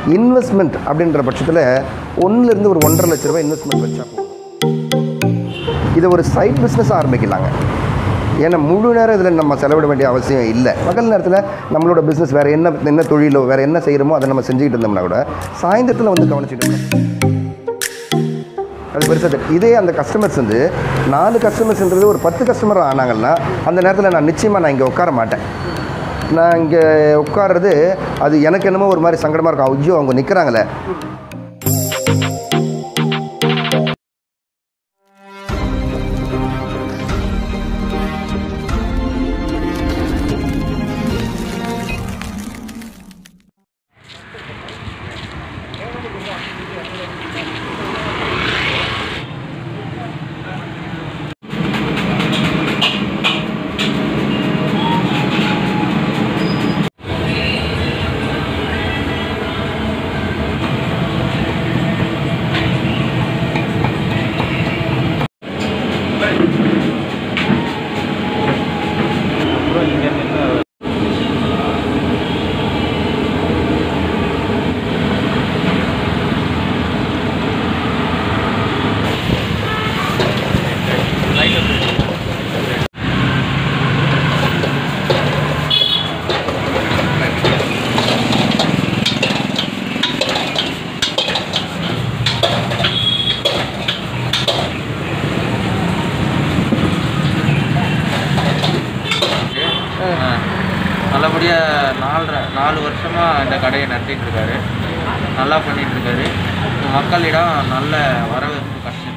Investment அப்படின்ற பட்சத்தில் ஒன்றுலேருந்து ஒரு ஒன்றரை லட்ச ரூபாய் இன்வெஸ்ட்மெண்ட் வச்சா போதும் இதை ஒரு சைட் பிஸ்னஸ் ஆரம்பிக்கலாங்க ஏன்னா முழு நேரம் இதில் நம்ம செலவிட வேண்டிய அவசியம் இல்லை பகல் நேரத்தில் நம்மளோட பிஸ்னஸ் வேறு என்ன என்ன தொழிலோ வேறு என்ன செய்கிறோமோ அதை நம்ம செஞ்சுக்கிட்டு இருந்தோம்னா கூட சாயந்தரத்தில் வந்து கவனிச்சுட்டு இருக்கணும். அது பெருசாக தெரியும். இதே அந்த கஸ்டமர்ஸ் வந்து நாலு கஸ்டமர்ஸ்ன்றது ஒரு பத்து கஸ்டமர் ஆனாங்கன்னா அந்த நேரத்தில் நான் நிச்சயமாக நான் இங்கே உட்கார மாட்டேன் நான் இங்கே உட்கார்றது அது எனக்கு என்னமோ ஒரு மாதிரி சங்கடமாக இருக்கும் ஐயோ அவங்க நிற்கிறாங்களே நல்லபடியாக நாலரை நாலு வருஷமாக இந்த கடையை நடத்திட்டு இருக்காரு நல்லா பண்ணிட்டு இருக்காரு மக்களிடம் நல்ல வரவேற்பு கஷ்டம்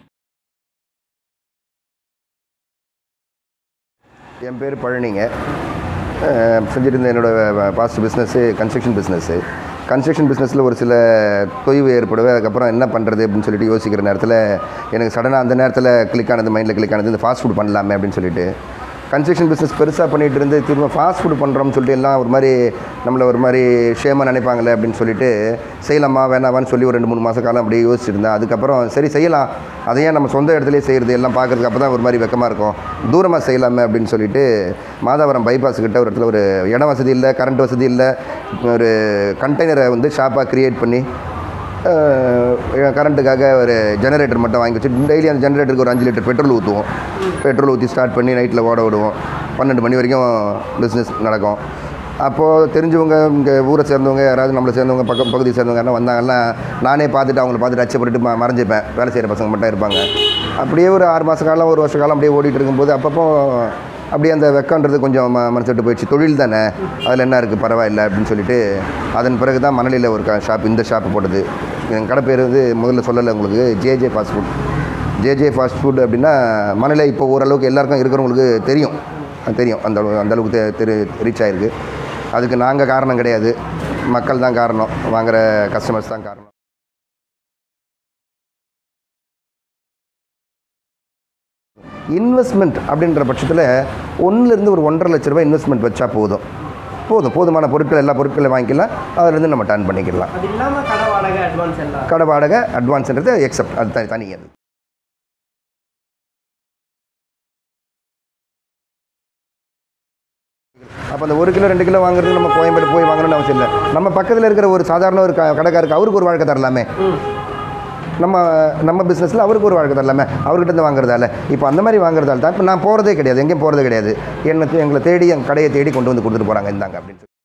என் பேர் பழனிங்க அஹ் செஞ்சுட்டு இருந்த என்னோடய past business construction business construction பிஸ்னஸில் ஒரு சில தொய்வு ஏற்படுவே அதுக்கப்புறம் என்ன பண்ணுறது அப்படின்னு சொல்லிட்டு யோசிக்கிற நேரத்தில் எனக்கு சடனாக அந்த நேரத்தில் கிளிக் ஆனது மைண்டில் கிளிக் ஆனது இந்த ஃபாஸ்ட் ஃபுட் பண்ணலாமே அப்படின்னு சொல்லிட்டு கன்ஸ்ட்ரக்ஷன் பிஸ்னஸ் பெருசாக பண்ணிகிட்டு இருந்து திரும்ப ஃபாஸ்ட் ஃபுட் பண்ணுறோம்னு சொல்லிட்டு எல்லாம் ஒரு மாதிரி நம்மளை ஒரு மாதிரி ஷேமாக நினைப்பாங்களே அப்படின்னு சொல்லிட்டு செய்யலாமா வேணாமான்னு சொல்லி ஒரு ரெண்டு மூணு மாத காலம் அப்படியே யோசிச்சுட்டு இருந்தேன் அதுக்கப்புறம் சரி செய்யலாம் அதையே நம்ம சொந்த இடத்துலயே செய்கிறது எல்லாம் பார்க்குறதுக்கு அப்போ தான் ஒரு மாதிரி வெக்கமாக இருக்கும் தூரமாக செய்யலாமே அப்படின்னு சொல்லிட்டு மாதாவரம் பைபாஸ் கிட்ட ஒரு இடத்துல ஒரு இடம் வசதி இல்லை கரண்ட் வசதி இல்லை ஒரு கண்டெய்னரை வந்து ஷாப்பாக க்ரியேட் பண்ணி கரண்ட்டுக்காக ஒரு ஜெனரேட்டர் மட்டும் வாங்கி வச்சு டெய்லி அந்த ஜெனரேட்டருக்கு ஒரு அஞ்சு லிட்டர் பெட்ரோல் ஊற்றுவோம் பெட்ரோல் ஊற்றி ஸ்டார்ட் பண்ணி நைட்டில் ஓட விடுவோம் பன்னெண்டு மணி வரைக்கும் பிஸ்னஸ் நடக்கும் அப்போது தெரிஞ்சவங்க இங்கே ஊரை சேர்ந்தவங்க யாராவது நம்மளை சேர்ந்தவங்க பக்கம் பகுதி சேர்ந்தவங்க யாராவது வந்தாங்கன்னா நானே பார்த்துட்டு அவங்கள பார்த்துட்டு அச்சப்பட்டு ம மறைஞ்சிப்பேன் வேலை செய்கிற பசங்க மட்டும் இருப்பாங்க அப்படியே ஒரு ஆறு மாத காலம் ஒரு வருஷ காலம் அப்படியே ஓடிட்டு இருக்கும்போது அப்பப்போ அப்படியே அந்த வெக்கன்றது கொஞ்சம் ம மனசு விட்டு போயிடுச்சு தொழில் தானே அதில் என்ன இருக்குது பரவாயில்ல அப்படின்னு சொல்லிட்டு அதன் பிறகு தான் மணலியில் ஒரு ஷாப் இந்த ஷாப்பு போட்டது என் கடை பேர் வந்து முதல்ல சொல்லலை உங்களுக்கு JJ fast food JJ fast food அப்படின்னா மணலை இப்போ ஓரளவுக்கு எல்லாருக்கும் இருக்கிறவங்களுக்கு தெரியும் அது தெரியும் அந்த அளவு அந்த அளவுக்கு தெ- தெரி ரீச் ஆகிருக்கு அதுக்கு நாங்கள் காரணம் கிடையாது மக்கள் தான் காரணம் வாங்குகிற கஸ்டமர்ஸ் தான் காரணம் இன்வெஸ்ட்மெண்ட் அப்படின்ற பட்சத்தில் ஒன்றுலேருந்து ஒரு ஒன்றரை லட்ச ரூபாய் இன்வெஸ்ட்மெண்ட் வச்சா போதும் போதும் போதுமான பொருட்கள் எல்லா பொருட்களையும் வாங்கிக்கலாம் அதுலேருந்து நம்ம டர்ன் பண்ணிக்கலாம் அது இல்லாமல் கடை வாடகை அட்வான்ஸ் எல்லாம் கடை வாடகை அட்வான்ஸ்ன்றது எக்ஸப்ட் அது தனி தனி அது அப்போ அந்த ஒரு கிலோ ரெண்டு கிலோ வாங்குறது நம்ம கோயம்பேடு போய் வாங்கணும்னு அவசியம் இல்லை நம்ம பக்கத்தில் இருக்கிற ஒரு சாதாரண ஒரு க- கடைக்காருக்கு அவருக்கு ஒரு வாழ்க்கை தரலாமே நம்ம நம்ம பிஸ்னஸில் அவருக்கு ஒரு வாழ்க்கை தரலாமே அவர்கிட்ட இருந்து வாங்குறதால இப்போ அந்த மாதிரி வாங்குறதால தான் இப்போ நான் போகிறதே கிடையாது எங்கேயும் போகிறதே கிடையாது என்னை தே- எங்களை தேடி என் கடையை தேடி கொண்டு வந்து கொடுத்துட்டு போகிறாங்க இந்தாங்க அப்படின்னு சொல்லி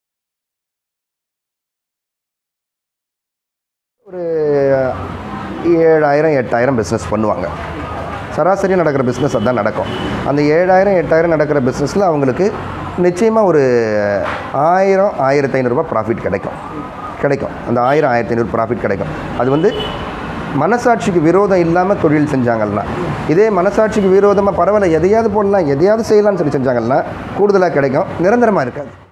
ஒரு ஏழாயிரம் எட்டாயிரம் பிஸ்னஸ் பண்ணுவாங்க சராசரி நடக்கிற பிஸ்னஸ் அதான் நடக்கும் அந்த ஏழாயிரம் எட்டாயிரம் நடக்கிற பிஸ்னஸில் அவங்களுக்கு நிச்சயமாக ஒரு ஆயிரம் ஆயிரத்தி ஐநூறுரூபா ப்ராஃபிட் கிடைக்கும் கிடைக்கும் அந்த ஆயிரம் ஆயிரத்தி ஐநூறு ப்ராஃபிட் கிடைக்கும் அது வந்து மனசாட்சிக்கு விரோதம் இல்லாமல் தொழில் செஞ்சாங்கன்னா இதே மனசாட்சிக்கு விரோதமாக பரவாயில்ல எதையாவது போடலாம் எதையாவது செய்யலாம்னு சொல்லி செஞ்சாங்கன்னா கூடுதலாக கிடைக்கும் நிரந்தரமாக இருக்காது